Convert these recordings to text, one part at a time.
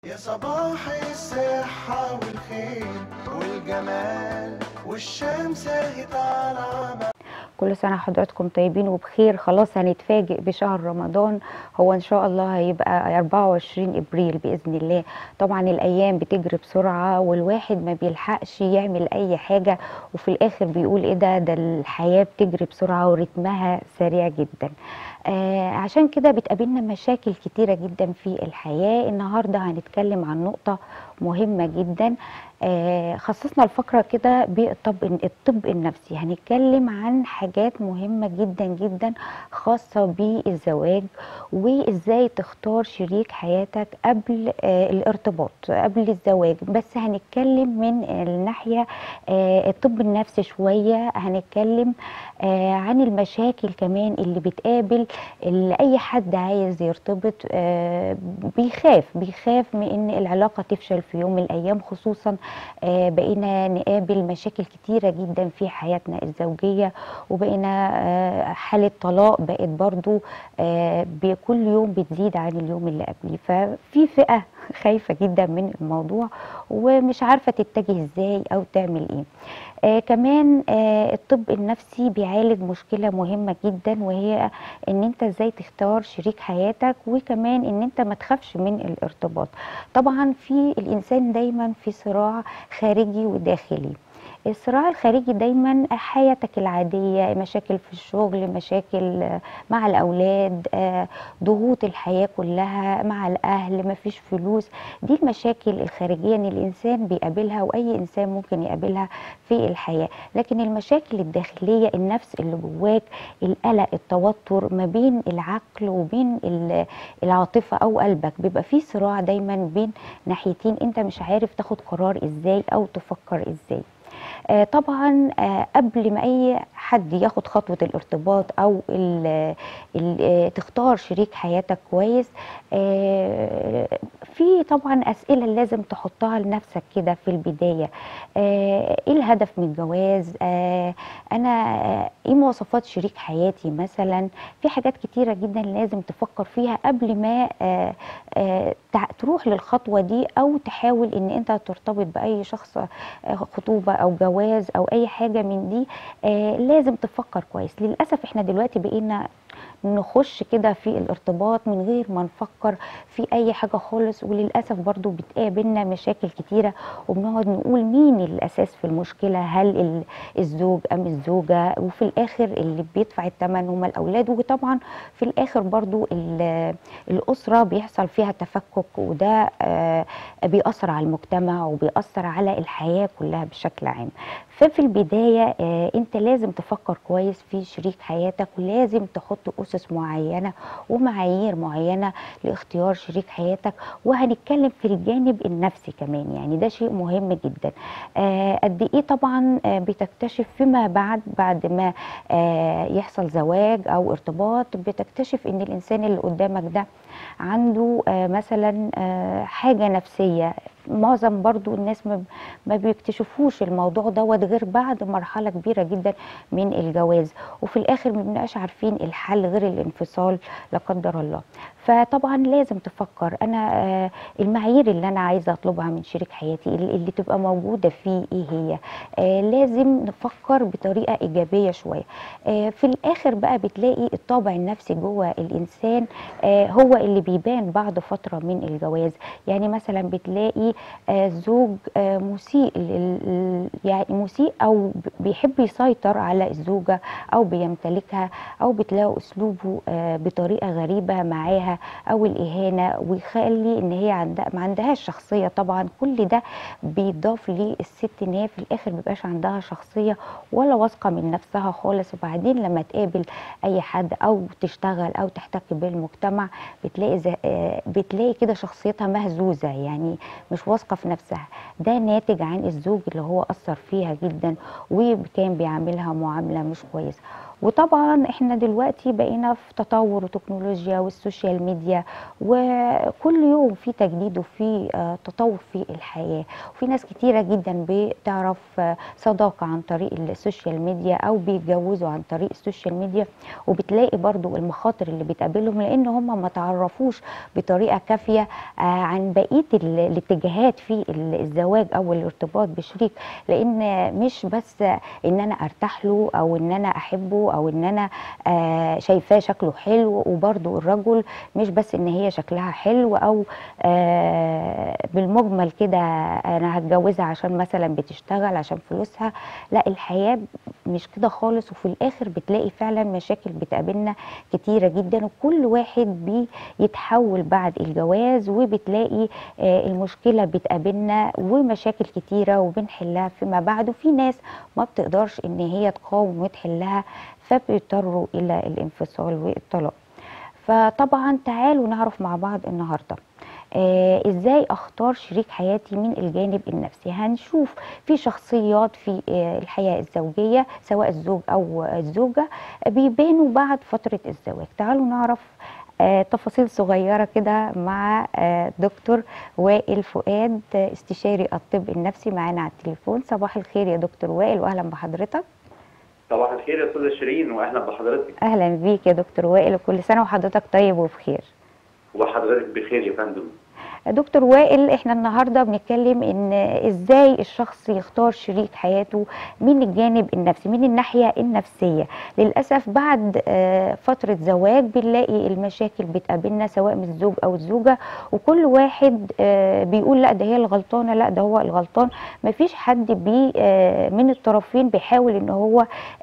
يا صباح الصحة والخير والجمال والشمس اهي طالعة كل سنة حضراتكم طيبين وبخير خلاص هنتفاجئ بشهر رمضان هو ان شاء الله هيبقى 24 ابريل باذن الله طبعا الايام بتجري بسرعة والواحد ما بيلحقش يعمل اي حاجة وفي الاخر بيقول ايه ده ده الحياة بتجري بسرعة ورتمها سريع جدا آه عشان كده بتقابلنا مشاكل كتيرة جدا في الحياة النهاردة هنتكلم عن نقطة مهمة جدا آه خصصنا الفقرة كده بالطب الطب النفسي هنتكلم عن حاجات مهمة جدا جدا خاصة بالزواج وازاي تختار شريك حياتك قبل آه الارتباط قبل الزواج بس هنتكلم من الناحية آه الطب النفسي شوية هنتكلم آه عن المشاكل كمان اللي بتقابل اللي اي حد عايز يرتبط آه بيخاف بيخاف من ان العلاقة تفشل في يوم من الايام خصوصا آه بقينا نقابل مشاكل كتيرة جدا في حياتنا الزوجية وبقينا آه حالة طلاق بقت برضو آه بكل يوم بتزيد عن اليوم اللي قبليه ففي فئة خايفة جدا من الموضوع ومش عارفة تتجه ازاي او تعمل ايه آه كمان آه الطب النفسي بيعالج مشكلة مهمة جدا وهي ان انت ازاي تختار شريك حياتك وكمان ان انت ما تخافش من الارتباط طبعا في الانسان دايما في صراع خارجي وداخلي الصراع الخارجي دايما حياتك العادية مشاكل في الشغل مشاكل مع الأولاد ضغوط الحياة كلها مع الأهل مفيش فلوس دي المشاكل الخارجية ان الإنسان بيقابلها وأي إنسان ممكن يقابلها في الحياة لكن المشاكل الداخلية النفس اللي جواك القلق التوتر ما بين العقل وبين العاطفة أو قلبك بيبقى في صراع دايما بين ناحيتين انت مش عارف تاخد قرار ازاي أو تفكر ازاي آه طبعا آه قبل ما اي حد ياخد خطوه الارتباط او ال ال آه تختار شريك حياتك كويس في طبعا اسئله لازم تحطها لنفسك كده في البدايه ايه الهدف من الجواز انا ايه مواصفات شريك حياتي مثلا في حاجات كتيره جدا لازم تفكر فيها قبل ما تروح للخطوه دي او تحاول ان انت ترتبط باي شخص خطوبه او جواز او اي حاجه من دي آه لازم تفكر كويس للاسف احنا دلوقتي بقينا نخش كده في الارتباط من غير ما نفكر في اي حاجه خالص وللاسف برضو بتقابلنا مشاكل كتيره وبنقعد نقول مين الاساس في المشكله هل الزوج ام الزوجه وفي الاخر اللي بيدفع الثمن هم الاولاد وطبعا في الاخر برضو الاسره بيحصل فيها تفكك وده آه بيأثر على المجتمع وبيأثر على الحياه كلها بشكل عام ففي البدايه آه انت لازم تفكر كويس في شريك حياتك ولازم تحط اسس معينه ومعايير معينه لاختيار شريك حياتك وهنتكلم في الجانب النفسي كمان يعني ده شيء مهم جدا آه قد ايه طبعا آه بتكتشف فيما بعد بعد ما آه يحصل زواج او ارتباط بتكتشف ان الانسان اللي قدامك ده عنده آه مثلا آه حاجه نفسيه معظم برضو الناس ما بيكتشفوش الموضوع دوت غير بعد مرحلة كبيرة جدا من الجواز وفي الآخر ما بنبقاش عارفين الحل غير الانفصال لا قدر الله فطبعا لازم تفكر انا آه المعايير اللي انا عايزه اطلبها من شريك حياتي اللي, اللي تبقى موجوده فيه ايه هي آه لازم نفكر بطريقه ايجابيه شويه آه في الاخر بقى بتلاقي الطابع النفسي جوه الانسان آه هو اللي بيبان بعد فتره من الجواز يعني مثلا بتلاقي آه زوج آه مسيء يعني مسيء او بيحب يسيطر على الزوجه او بيمتلكها او بتلاقوا اسلوبه آه بطريقه غريبه معاها او الاهانه ويخلي ان هي عندها ما عندهاش شخصيه طبعا كل ده بيضاف للست ان هي في الاخر مبيبقاش عندها شخصيه ولا واثقه من نفسها خالص وبعدين لما تقابل اي حد او تشتغل او تحتك بالمجتمع بتلاقي زي بتلاقي كده شخصيتها مهزوزه يعني مش واثقه في نفسها ده ناتج عن الزوج اللي هو اثر فيها جدا وكان بيعاملها معامله مش كويسه وطبعا احنا دلوقتي بقينا في تطور وتكنولوجيا والسوشيال ميديا وكل يوم في تجديد وفي آه، تطور في الحياة وفي ناس كتيرة جدا بتعرف آه، صداقة عن طريق السوشيال ميديا او بيتجوزوا عن طريق السوشيال ميديا وبتلاقي برضو المخاطر اللي بتقابلهم لان هم ما تعرفوش بطريقة كافية آه، عن بقية ال- الاتجاهات في ال- الزواج او الارتباط بشريك لان مش بس ان انا ارتاح له او ان انا احبه او ان انا آه، شايفاه شكله حلو وبرضو الرجل مش بس ان هي شكلها حلو او آه، بالمجمل كده انا هتجوزها عشان مثلا بتشتغل عشان فلوسها لا الحياة مش كده خالص وفي الاخر بتلاقي فعلا مشاكل بتقابلنا كتيرة جدا وكل واحد بيتحول بعد الجواز وبتلاقي آه، المشكلة بتقابلنا ومشاكل كتيرة وبنحلها فيما بعد وفي ناس ما بتقدرش ان هي تقاوم وتحلها فبيضطروا الى الانفصال والطلاق فطبعا تعالوا نعرف مع بعض النهارده آه ازاي اختار شريك حياتي من الجانب النفسي هنشوف في شخصيات في آه الحياه الزوجيه سواء الزوج او الزوجه بيبانوا بعد فتره الزواج تعالوا نعرف آه تفاصيل صغيره كده مع آه دكتور وائل فؤاد آه، استشاري الطب النفسي معانا على التليفون صباح الخير يا دكتور وائل واهلا بحضرتك صباح الخير يا استاذه شيرين واهلا بحضرتك اهلا بيك يا دكتور وائل وكل سنه وحضرتك طيب وبخير وحضرتك بخير يا فندم دكتور وائل احنا النهارده بنتكلم ان ازاي الشخص يختار شريك حياته من الجانب النفسي من الناحيه النفسيه للاسف بعد آه، فتره زواج بنلاقي المشاكل بتقابلنا سواء من الزوج او الزوجه وكل واحد آه، بيقول لا ده هي الغلطانه لا ده هو الغلطان مفيش حد بي آه، من الطرفين بيحاول ان هو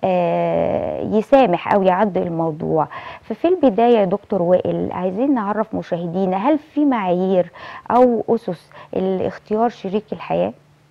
آه، يسامح او يعدي الموضوع ففي البدايه يا دكتور وائل عايزين نعرف مشاهدينا هل في معايير او اسس لاختيار شريك الحياه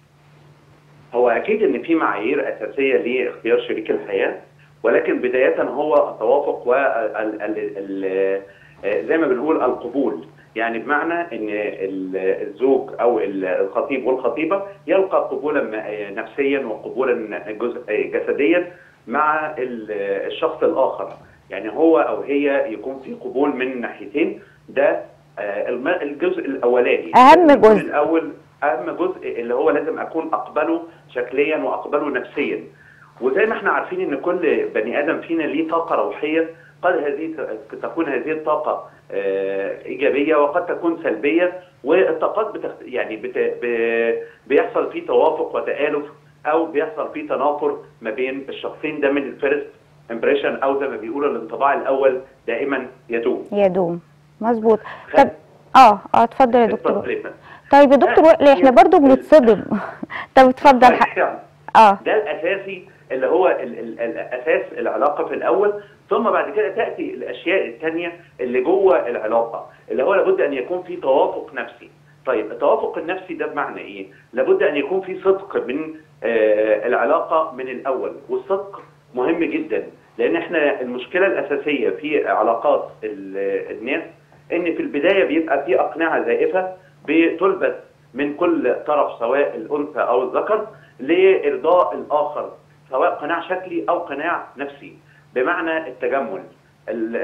هو اكيد ان في معايير اساسيه لاختيار شريك الحياه ولكن بدايه هو التوافق وال ال- ال- ال- زي ما بنقول القبول يعني بمعنى ان ال- الزوج او ال- الخطيب والخطيبه يلقى قبولا م- نفسيا وقبولا جزء- جسديا مع ال- الشخص الاخر يعني هو او هي يكون في قبول من ناحيتين ده آه، الم- الجزء الاولاني أهم لازم يكون جزء. الاول اهم جزء اللي هو لازم اكون اقبله شكليا واقبله نفسيا وزي ما احنا عارفين ان كل بني ادم فينا ليه طاقه روحيه قد هذه ت- تكون هذه الطاقه آه، ايجابيه وقد تكون سلبيه والطاقات بتخت... يعني بت... ب... بيحصل فيه توافق وتآلف او بيحصل فيه تنافر ما بين الشخصين ده من الفيرست امبريشن او زي ما بيقولوا الانطباع الاول دائما يدوم يدوم مظبوط طب اه اه اتفضل يا دكتور اتفضل وائل. يا فندم. طيب يا دكتور وائل احنا برضو بنتصدم طب اتفضل ح- يعني اه ده الاساسي اللي هو ال ال الاساس العلاقه في الاول ثم بعد كده تاتي الاشياء الثانيه اللي جوه العلاقه اللي هو لابد ان يكون في توافق نفسي طيب التوافق النفسي ده بمعنى ايه لابد ان يكون في صدق من آه العلاقه من الاول والصدق مهم جدا لان احنا المشكله الاساسيه في علاقات ال- الناس ان في البدايه بيبقى في اقنعه زائفه بتلبس من كل طرف سواء الانثى او الذكر لارضاء الاخر سواء قناع شكلي او قناع نفسي بمعنى التجمل ال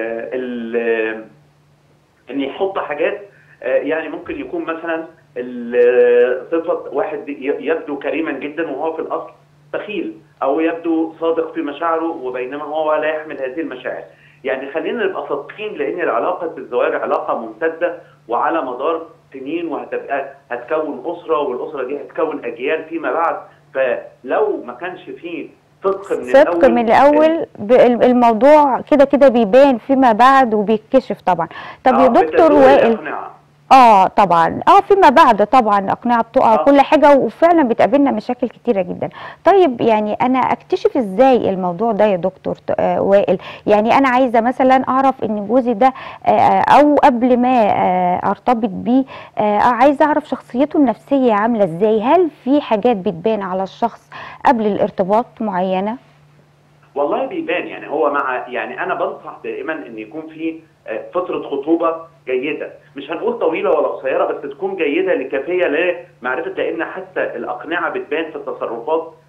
ال ان يحط حاجات آه، يعني ممكن يكون مثلا ال- صفه واحد ي- يبدو كريما جدا وهو في الاصل بخيل او يبدو صادق في مشاعره وبينما هو لا يحمل هذه المشاعر يعني خلينا نبقى صادقين لان العلاقه في الزواج علاقه ممتده وعلى مدار سنين وهتبقى هتكون اسره والاسره دي هتكون اجيال فيما بعد فلو ما كانش فيه صدق من صدق الاول من الاول ب- الموضوع كده كده بيبان فيما بعد وبيتكشف طبعا طب يا آه، دكتور بتدور وائل الإقناع. اه طبعا اه فيما بعد طبعا اقنعه بتقع آه. كل حاجه وفعلا بتقابلنا مشاكل كتيره جدا طيب يعني انا اكتشف ازاي الموضوع ده يا دكتور ت- آه وائل يعني انا عايزه مثلا اعرف ان جوزي ده آه او قبل ما آه ارتبط بيه آه عايزه اعرف شخصيته النفسيه عامله ازاي هل في حاجات بتبان على الشخص قبل الارتباط معينه والله بيبان يعني هو مع يعني انا بنصح دائما ان يكون في آه، فتره خطوبه جيده مش هنقول طويله ولا قصيره بس تكون جيده لكافيه لمعرفه لان حتى الاقنعه بتبان في التصرفات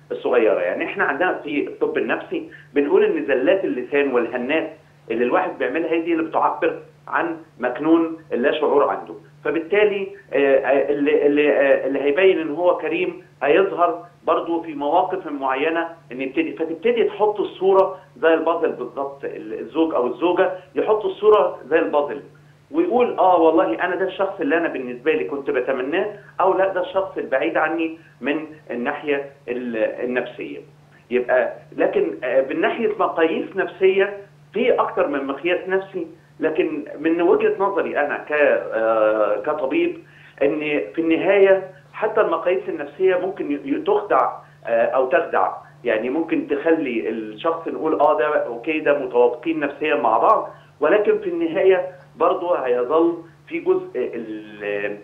الصغيره يعني احنا عندنا في الطب النفسي بنقول ان زلات اللسان والهنات اللي الواحد بيعملها هي دي اللي بتعبر عن مكنون اللا شعور عنده فبالتالي آه، آه، اللي اللي آه، اللي هيبين ان هو كريم هيظهر برضه في مواقف معينه ان يبتدي فتبتدي تحط الصوره زي البازل بالظبط الزوج او الزوجه يحط الصوره زي البازل ويقول اه والله انا ده الشخص اللي انا بالنسبه لي كنت بتمناه او لا ده الشخص البعيد عني من الناحيه ال- النفسيه يبقى لكن آه، من ناحيه مقاييس نفسيه في اكتر من مقياس نفسي لكن من وجهه نظري انا ك آه، كطبيب ان في النهايه حتى المقاييس النفسيه ممكن ي- ي- تخدع آه، او تخدع يعني ممكن تخلي الشخص نقول اه ده اوكي ده متوافقين نفسيا مع بعض ولكن في النهايه برضه هيظل في جزء ال-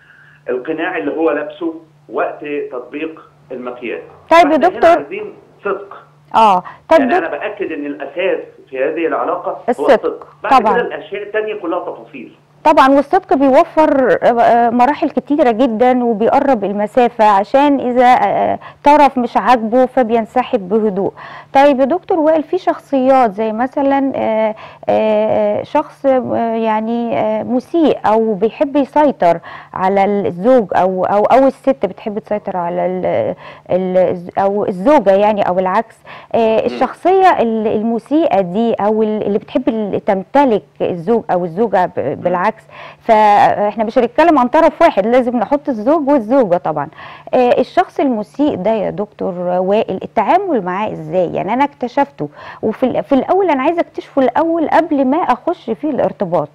القناع اللي هو لابسه وقت تطبيق المقياس طيب يا فإحنا هنا دكتور. عايزين صدق اه طب يعني دك- انا باكد ان الاساس في هذه العلاقه هو الصدق. الصدق بعد طبعاً. كده الاشياء الثانيه كلها تفاصيل طبعا والصدق بيوفر آه، آه، مراحل كتيرة جدا وبيقرب المسافة عشان إذا آه، طرف مش عاجبه فبينسحب بهدوء طيب يا دكتور وائل في شخصيات زي مثلا آه، آه، شخص آه، يعني آه، مسيء أو بيحب يسيطر على الزوج أو أو أو الست بتحب تسيطر على ال- ال- أو الزوجة يعني أو العكس آه، الشخصية ال- المسيئة دي أو ال- اللي بتحب ال- تمتلك الزوج أو الزوجة ب- بالعكس فاحنا مش هنتكلم عن طرف واحد لازم نحط الزوج والزوجة طبعا آه، الشخص المسيء ده يا دكتور وائل التعامل معاه ازاي يعني انا اكتشفته وفي ال- في الاول انا عايزه اكتشفه الاول قبل ما اخش في الارتباط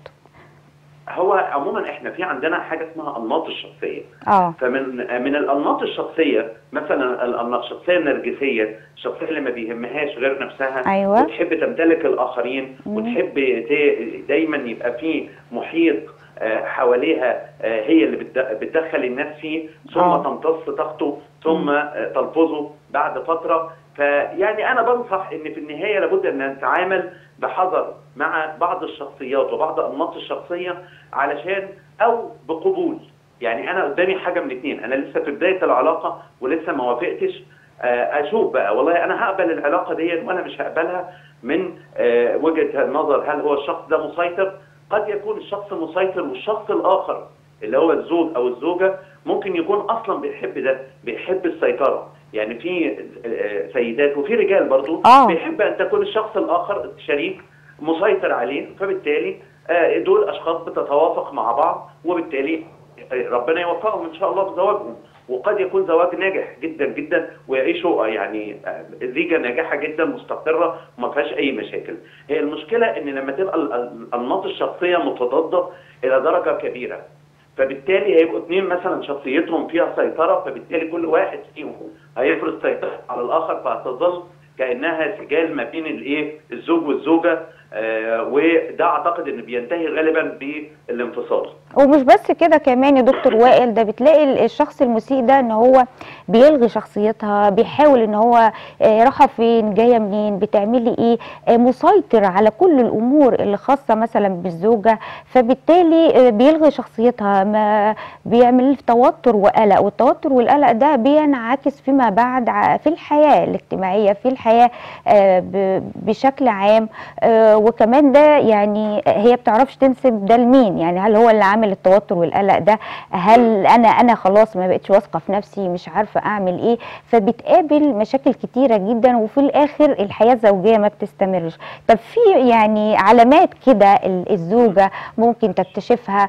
هو عموما احنا في عندنا حاجه اسمها انماط الشخصيه اه فمن من الانماط الشخصيه مثلا الانماط الشخصيه النرجسيه الشخصيه اللي ما بيهمهاش غير نفسها أيوة. وتحب تمتلك الاخرين مم. وتحب ت- دايما يبقى في محيط آه، حواليها آه، هي اللي بتد- بتدخل الناس فيه ثم آه. تمتص طاقته ثم آه، تلفظه بعد فتره فيعني انا بنصح ان في النهايه لابد ان نتعامل بحذر مع بعض الشخصيات وبعض انماط الشخصيه علشان او بقبول يعني انا قدامي حاجه من اتنين انا لسه في بدايه العلاقه ولسه ما وافقتش آه، اشوف بقى والله انا هقبل العلاقه دي وانا مش هقبلها من آه، وجهه النظر هل هو الشخص ده مسيطر قد يكون الشخص مسيطر والشخص الاخر اللي هو الزوج او الزوجه ممكن يكون اصلا بيحب ده بيحب السيطره يعني في آه، سيدات وفي رجال برضو آه. بيحب ان تكون الشخص الاخر شريك مسيطر عليه فبالتالي آه، دول اشخاص بتتوافق مع بعض وبالتالي ربنا يوفقهم ان شاء الله في زواجهم وقد يكون زواج ناجح جدا جدا ويعيشوا يعني زيجه ناجحه جدا مستقره وما فيهاش اي مشاكل. هي المشكله ان لما تبقى ال- ال- الانماط الشخصيه متضاده الى درجه كبيره فبالتالي هيبقوا اثنين مثلا شخصيتهم فيها سيطره فبالتالي كل واحد فيهم هيفرض سيطره على الاخر فهتظل كانها سجال ما بين الايه الزوج والزوجه آه وده اعتقد ان بينتهي غالبا بالانفصال. ومش بس كده كمان يا دكتور وائل ده بتلاقي ال- الشخص المسيء ده ان هو بيلغي شخصيتها بيحاول ان هو آه، رايحه فين جايه منين بتعملي ايه آه، مسيطر على كل الامور اللي خاصه مثلا بالزوجه فبالتالي آه، بيلغي شخصيتها ما بيعمل توتر وقلق والتوتر والقلق ده بينعكس فيما بعد ع- في الحياه الاجتماعيه في الحياه آه، ب- بشكل عام آه، وكمان ده يعني هي بتعرفش تنسب ده لمين يعني هل هو اللي عامل التوتر والقلق ده هل انا انا خلاص ما بقتش واثقه في نفسي مش عارفه اعمل ايه فبتقابل مشاكل كتيره جدا وفي الاخر الحياه الزوجيه ما بتستمرش طب في يعني علامات كده ال- الزوجه ممكن تكتشفها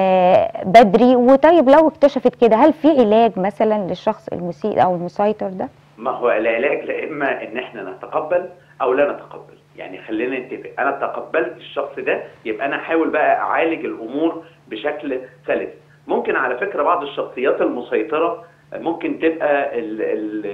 آه، بدري وطيب لو اكتشفت كده هل في علاج مثلا للشخص المسيء او المسيطر ده ما هو العلاج لا اما ان احنا نتقبل او لا نتقبل يعني خلينا نتفق انا تقبلت الشخص ده يبقى انا احاول بقى اعالج الامور بشكل سلس ممكن على فكره بعض الشخصيات المسيطره ممكن تبقى ال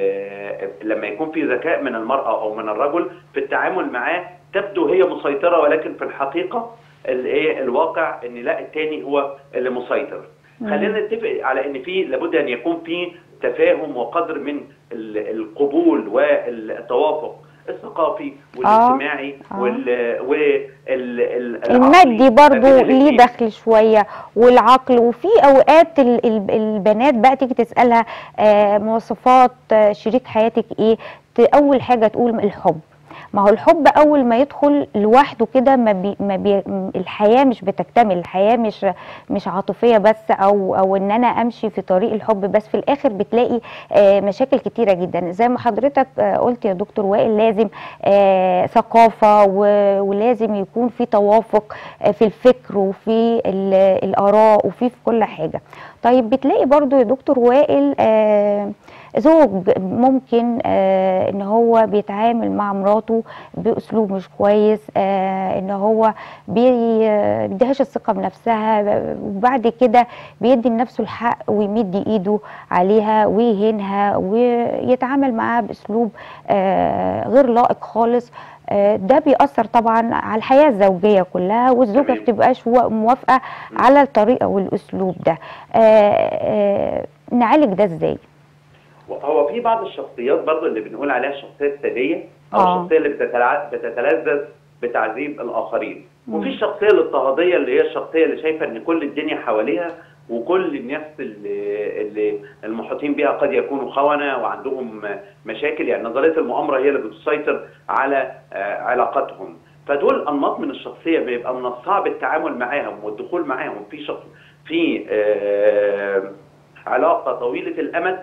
ال لما يكون في ذكاء من المراه او من الرجل في التعامل معاه تبدو هي مسيطره ولكن في الحقيقه الايه الواقع ان لا التاني هو اللي مسيطر خلينا نتفق على ان في لابد ان يكون في تفاهم وقدر من ال- القبول والتوافق الثقافي والاجتماعي آه. وال وال ال- المادي العقلي ما برضو بين ليه الاتنين. دخل شوية والعقل وفي أوقات ال- ال- البنات بقى تيجي تسألها آه، مواصفات آه، شريك حياتك إيه ت- أول حاجة تقول الحب ما هو الحب أول ما يدخل لوحده كده ما بي ما بي م- الحياة مش بتكتمل الحياة مش مش عاطفية بس أو أو إن أنا أمشي في طريق الحب بس في الآخر بتلاقي آه، مشاكل كتيرة جدا زي ما حضرتك آه، قلت يا دكتور وائل لازم آه، ثقافة و- ولازم يكون في توافق آه، في الفكر وفي ال- الآراء وفي في كل حاجة طيب بتلاقي برضو يا دكتور وائل آه، زوج ممكن آه، ان هو بيتعامل مع مراته باسلوب مش كويس آه، ان هو بي- آه، بيديهاش الثقه بنفسها وبعد كده بيدي لنفسه الحق ويمد ايده عليها ويهينها ويتعامل معاها باسلوب آه، غير لائق خالص آه، ده بيأثر طبعا على الحياة الزوجية كلها والزوجة تمام. بتبقاش و- موافقة على الطريقة والأسلوب ده آه، آه، نعالج ده ازاي؟ هو في بعض الشخصيات برضو اللي بنقول عليها الشخصيه الساديه او آه. الشخصيه اللي بتتلع- بتتلذذ بتعذيب الاخرين مم. وفي الشخصيه الاضطهاديه اللي هي الشخصيه اللي شايفه ان كل الدنيا حواليها وكل الناس اللي, اللي المحيطين بها قد يكونوا خونه وعندهم مشاكل يعني نظريه المؤامره هي اللي بتسيطر على آه، علاقاتهم فدول انماط من الشخصيه بيبقى من الصعب التعامل معاهم والدخول معاهم في شخص في آه، علاقه طويله الامد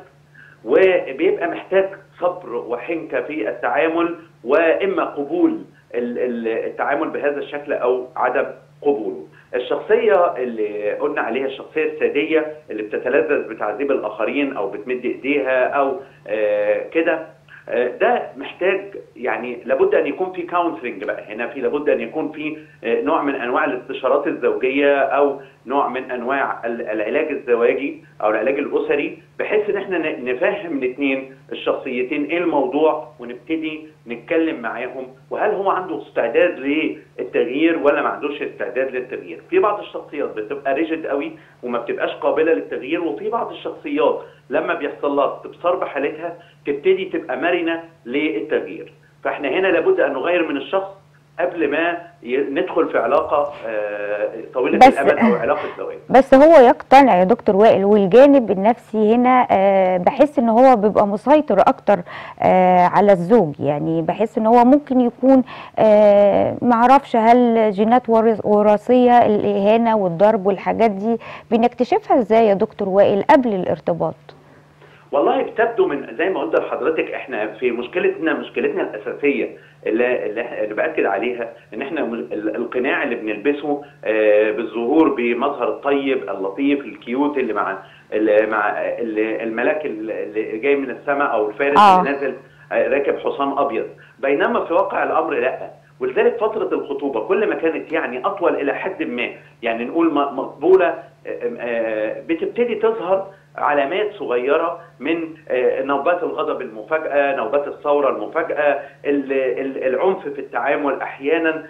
وبيبقى محتاج صبر وحنكه في التعامل واما قبول ال- ال- التعامل بهذا الشكل او عدم قبوله. الشخصيه اللي قلنا عليها الشخصيه الساديه اللي بتتلذذ بتعذيب الاخرين او بتمد ايديها او آه، كده آه، ده محتاج يعني لابد ان يكون في كونسلنج بقى هنا في لابد ان يكون في آه، نوع من انواع الاستشارات الزوجيه او نوع من انواع ال- العلاج الزواجي او العلاج الاسري بحيث ان احنا ن- نفهم الاثنين الشخصيتين ايه الموضوع ونبتدي نتكلم معاهم وهل هو عنده استعداد للتغيير ولا ما عندوش استعداد للتغيير في بعض الشخصيات بتبقى ريجيد قوي وما بتبقاش قابله للتغيير وفي بعض الشخصيات لما بيحصل لها استبصار بحالتها تبتدي تبقى مرنه للتغيير فاحنا هنا لابد ان نغير من الشخص قبل ما ي- ندخل في علاقه آه، طويله بس- الامد او علاقه زواج بس هو يقتنع يا دكتور وائل والجانب النفسي هنا آه، بحس ان هو بيبقى مسيطر اكتر آه، على الزوج يعني بحس ان هو ممكن يكون آه، معرفش هل جينات ورث- وراثيه الاهانه والضرب والحاجات دي بنكتشفها ازاي يا دكتور وائل قبل الارتباط والله بتبدو من زي ما قلت لحضرتك احنا في مشكلتنا مشكلتنا الاساسيه اللي اللي, إحنا- اللي باكد عليها ان احنا م- ال- القناع اللي بنلبسه آه، بالظهور بمظهر الطيب اللطيف الكيوت اللي مع اللي مع اللي الملاك اللي جاي من السماء او الفارس آه. اللي نازل آه، راكب حصان ابيض بينما في واقع الامر لا ولذلك فتره الخطوبه كل ما كانت يعني اطول الى حد ما يعني نقول م- مقبوله آه، آه، بتبتدي تظهر علامات صغيره من آه، نوبات الغضب المفاجاه، نوبات الثوره المفاجاه، ال- ال- العنف في التعامل احيانا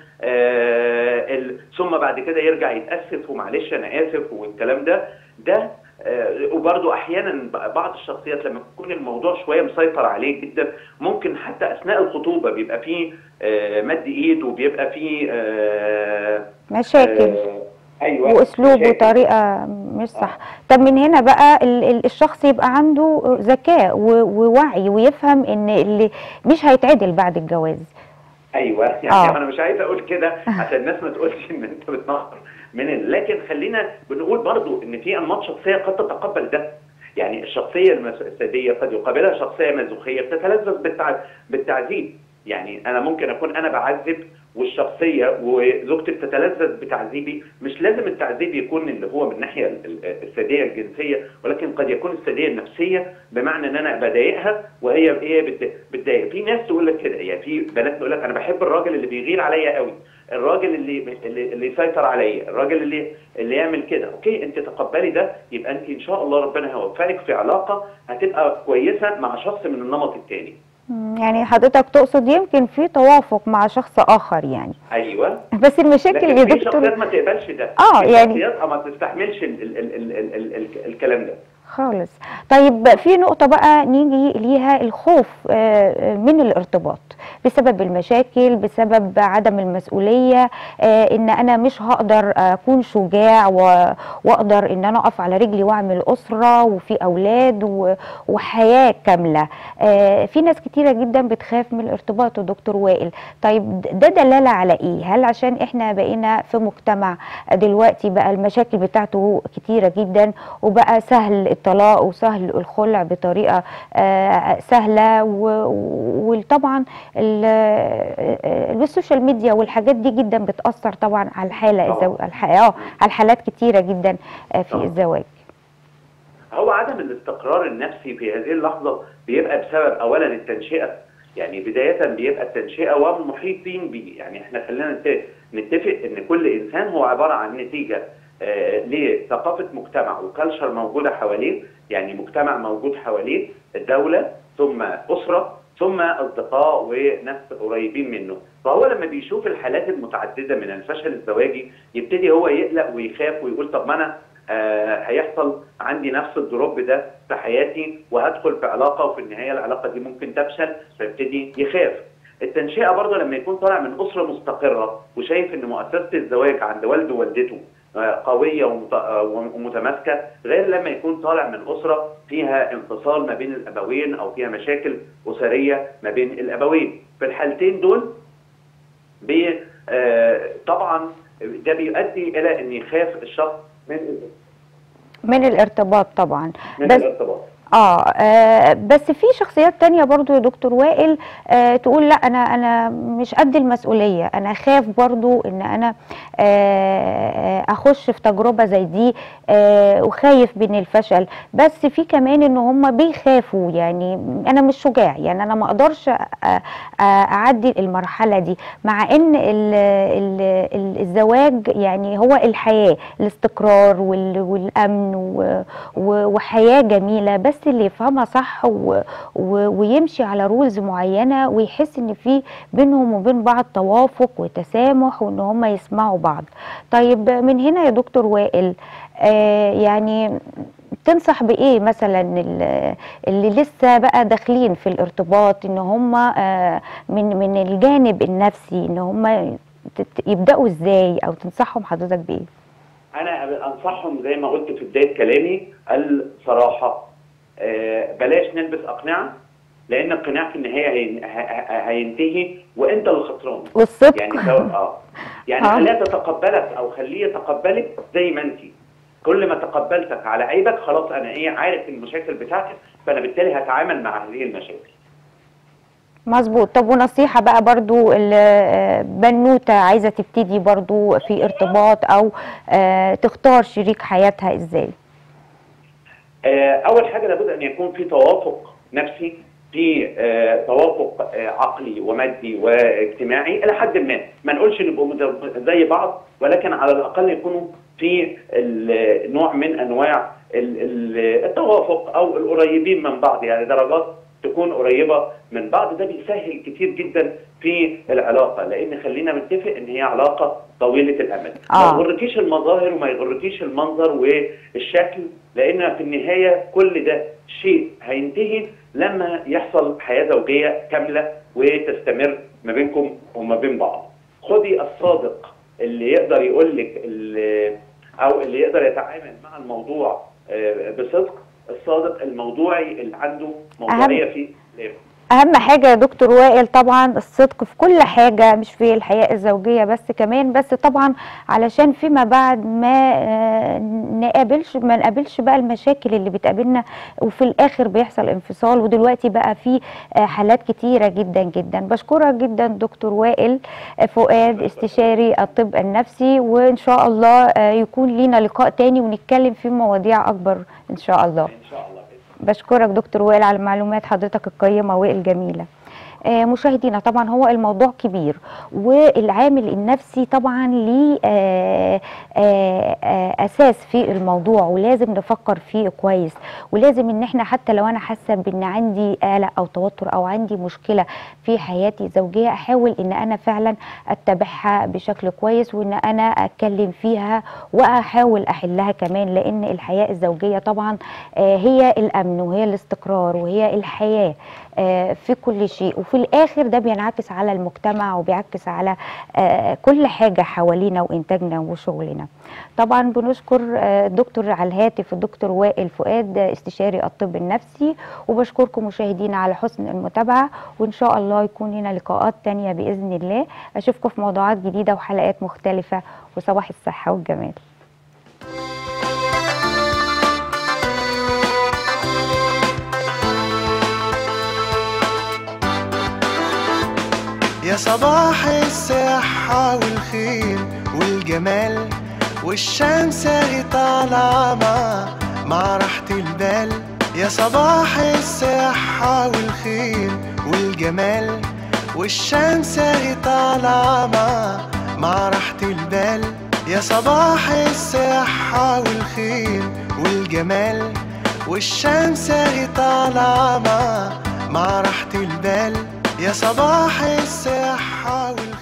آه، ال- ثم بعد كده يرجع يتاسف ومعلش انا اسف والكلام ده ده آه، وبرضه احيانا بعض الشخصيات لما يكون الموضوع شويه مسيطر عليه جدا ممكن حتى اثناء الخطوبه بيبقى فيه آه، مد ايد وبيبقى فيه آه، مشاكل آه، ايوه واسلوب مشاكل. وطريقه مش صح طب من هنا بقى ال- ال- الشخص يبقى عنده ذكاء و- ووعي ويفهم ان اللي مش هيتعدل بعد الجواز ايوه يعني آه. انا مش عايز اقول كده عشان الناس ما تقولش ان انت بتنقر من ال- لكن خلينا بنقول برضو ان في انماط شخصيه قد تتقبل ده يعني الشخصيه المس- الساديه قد يقابلها شخصيه مازوخيه بتتلذذ بالتع... بالتعذيب يعني انا ممكن اكون انا بعذب والشخصيه وزوجتي بتتلذذ بتعذيبي مش لازم التعذيب يكون اللي هو من الناحيه ال- ال- الساديه الجنسيه ولكن قد يكون الساديه النفسيه بمعنى ان انا بضايقها وهي هي بت- بتضايق في ناس تقول لك كده يعني في بنات تقول لك انا بحب الراجل اللي بيغير عليا قوي الراجل اللي اللي, اللي يسيطر عليا الراجل اللي اللي يعمل كده اوكي انت تقبلي ده يبقى انت ان شاء الله ربنا هيوفقك في علاقه هتبقى كويسه مع شخص من النمط الثاني مم، يعني حضرتك تقصد يمكن في توافق مع شخص اخر يعني ايوه بس المشاكل لكن يا في شخصيات دكتور ما تقبلش ده آه، في يعني- شخصيات ما تستحملش ال ال ال ال ال ال ال الكلام ده خالص طيب في نقطة بقى نيجي ليها الخوف آه، من الارتباط بسبب المشاكل بسبب عدم المسؤوليه آه، ان انا مش هقدر اكون شجاع و- واقدر ان انا اقف على رجلي واعمل اسره وفي اولاد و- وحياه كامله آه، في ناس كتيره جدا بتخاف من الارتباط يا دكتور وائل طيب ده دلاله على ايه هل عشان احنا بقينا في مجتمع دلوقتي بقى المشاكل بتاعته كتيره جدا وبقى سهل الطلاق وسهل الخلع بطريقه آه، سهله و- وطبعا ال- ال- السوشيال ميديا والحاجات دي جدا بتاثر طبعا على الحاله طبعاً. الزو... الح... اه على الحالات كتيره جدا آه، في طبعاً. الزواج هو عدم الاستقرار النفسي في هذه اللحظة بيبقى بسبب أولا التنشئة يعني بداية بيبقى التنشئة والمحيطين به يعني احنا خلينا نت- نتفق ان كل انسان هو عبارة عن نتيجة آه، لثقافة مجتمع وكالشر موجودة حواليه يعني مجتمع موجود حواليه الدولة ثم أسرة ثم أصدقاء وناس قريبين منه فهو لما بيشوف الحالات المتعددة من الفشل الزواجي يبتدي هو يقلق ويخاف ويقول طب ما أنا آه، هيحصل عندي نفس الدروب ده في حياتي وهدخل في علاقه وفي النهايه العلاقه دي ممكن تفشل فيبتدي يخاف. التنشئه برضه لما يكون طالع من اسره مستقره وشايف ان مؤسسه الزواج عند والده ووالدته آه، قويه ومت- آه، ومتماسكه غير لما يكون طالع من اسره فيها انفصال ما بين الابوين او فيها مشاكل اسريه ما بين الابوين. في الحالتين دول بي آه، طبعا ده بيؤدي الى ان يخاف الشخص من من الارتباط طبعا من بس الارتباط آه, اه بس في شخصيات تانية برضو يا دكتور وائل آه تقول لا انا انا مش قد المسؤولية انا خاف برضو ان انا آه اخش في تجربة زي دي آه وخايف من الفشل بس في كمان ان هم بيخافوا يعني انا مش شجاع يعني انا ما اقدرش أ- أ- اعدي المرحلة دي مع ان ال ال ال الزواج يعني هو الحياة الاستقرار وال والامن و و- وحياه جميله بس اللي يفهمها صح و و ويمشي على رولز معينه ويحس ان في بينهم وبين بعض توافق وتسامح وان هم يسمعوا بعض طيب من هنا يا دكتور وائل آه يعني تنصح بايه مثلا ال- اللي لسه بقى داخلين في الارتباط ان هم آه من من الجانب النفسي ان هم تت- يبداوا ازاي او تنصحهم حضرتك بايه انا انصحهم زي ما قلت في بدايه كلامي الصراحه آه، بلاش نلبس اقنعه لان القناع في النهايه هين- ه- ه- هينتهي وانت اللي خسران والصدق يعني سواء اه يعني آه. خليها تتقبلك او خليه يتقبلك زي ما انت كل ما تقبلتك على عيبك خلاص انا ايه عارف المشاكل بتاعتك فانا بالتالي هتعامل مع هذه المشاكل مظبوط طب ونصيحة بقى برضو البنوتة عايزة تبتدي برضو في ارتباط او آه، تختار شريك حياتها ازاي آه، اول حاجه لابد ان يكون في توافق نفسي في آه، توافق آه، عقلي ومادي واجتماعي الى حد ما ما نقولش نبقوا مت- زي بعض ولكن على الاقل يكونوا في ال- نوع من انواع ال- ال- التوافق او القريبين من بعض يعني درجات تكون قريبه من بعض ده بيسهل كتير جدا في العلاقه لان خلينا نتفق ان هي علاقه طويله الامد آه. ما يغركيش المظاهر وما يغركيش المنظر والشكل لان في النهايه كل ده شيء هينتهي لما يحصل حياه زوجيه كامله وتستمر ما بينكم وما بين بعض. خدي الصادق اللي يقدر يقول لك ال- او اللي يقدر يتعامل مع الموضوع آه، بصدق الصادق الموضوعي اللي عنده موضوعيه في كلامه. اهم حاجه يا دكتور وائل طبعا الصدق في كل حاجه مش في الحياه الزوجيه بس كمان بس طبعا علشان فيما بعد ما آه، نقابلش ما نقابلش بقى المشاكل اللي بتقابلنا وفي الاخر بيحصل انفصال ودلوقتي بقى في آه، حالات كتيره جدا جدا بشكرك جدا دكتور وائل آه، فؤاد استشاري الطب النفسي وان شاء الله آه، يكون لينا لقاء تاني ونتكلم في مواضيع اكبر ان شاء الله ان شاء الله بإذن بشكرك دكتور وائل على معلومات حضرتك القيمة والجميلة آه، مشاهدينا طبعا هو الموضوع كبير والعامل النفسي طبعا ليه آه، آه، آه، اساس في الموضوع ولازم نفكر فيه كويس ولازم ان احنا حتى لو انا حاسه بان عندي قلق او توتر او عندي مشكله في حياتي الزوجيه احاول ان انا فعلا اتبعها بشكل كويس وان انا اتكلم فيها واحاول احلها كمان لان الحياه الزوجيه طبعا آه، هي الامن وهي الاستقرار وهي الحياه آه، في كل شيء وفي الاخر ده بينعكس على المجتمع وبيعكس على آه، كل حاجه حوالينا وانتاجنا وشغلنا طبعا بنشكر آه، الدكتور على الهاتف الدكتور وائل فؤاد آه، استشاري الطب النفسي وبشكركم مشاهدينا على حسن المتابعه وان شاء الله يكون لنا لقاءات تانية باذن الله اشوفكم في موضوعات جديده وحلقات مختلفه وصباح الصحه والجمال يا صباح الصحة والخير والجمال والشمس اهي طالعة مع مع راحة البال يا صباح الصحة والخير والجمال والشمس اهي طالعة مع مع راحة البال يا صباح الصحة والخير والجمال والشمس اهي طالعة مع مع راحة البال يا صباح الصحة والخير